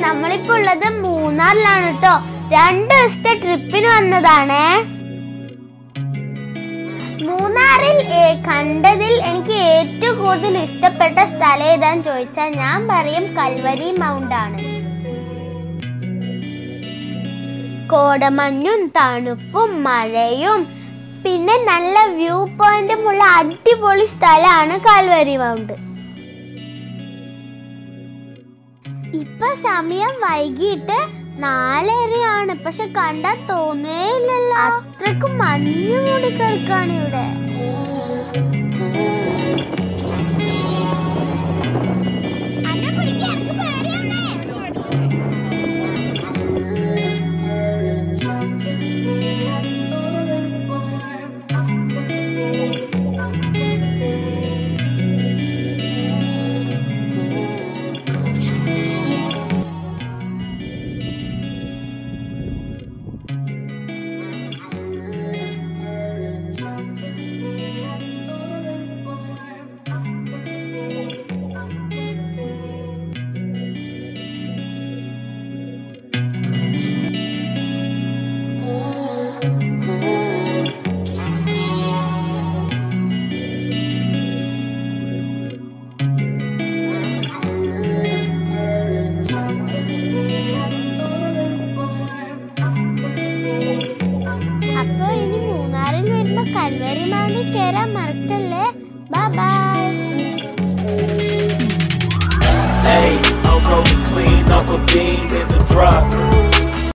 നമ്മളിപ്പോ ഉള്ളത് മൂന്നാറിലാണ് കേട്ടോ രണ്ട് ദിവസത്തെ ട്രിപ്പിന് വന്നതാണേ മൂന്നാറിൽ ഏ, കണ്ടതിൽ എനിക്ക് ഏറ്റവും കൂടുതൽ ഇഷ്ടപ്പെട്ട സ്ഥലം ഏതാന്ന് ചോദിച്ചാൽ ഞാൻ പറയും കൽവരി മൗണ്ട് ആണ് കോടമഞ്ഞും തണുപ്പും മഴയും പിന്നെ നല്ല വ്യൂ പോയിന്റും ഉള്ള അടിപൊളി സ്ഥലമാണ് കാൽവരി മൗണ്ട് ഇപ്പൊ സമയം വൈകിട്ട് നാലരയാണ് പക്ഷെ കണ്ടാ തോന്നേയില്ലല്ലോ അത്രക്കും മഞ്ഞു മൂടി കിടക്കാണ് ഇവിടെ അപ്പൊ ഇനി മൂന്നാറിൽ വരുമ്പോ കൽവരി മൗണ്ടിൽ കയറാൻ മറക്കല്ലേ bye bye Hey, I'm rolling clean off a beam in the drop.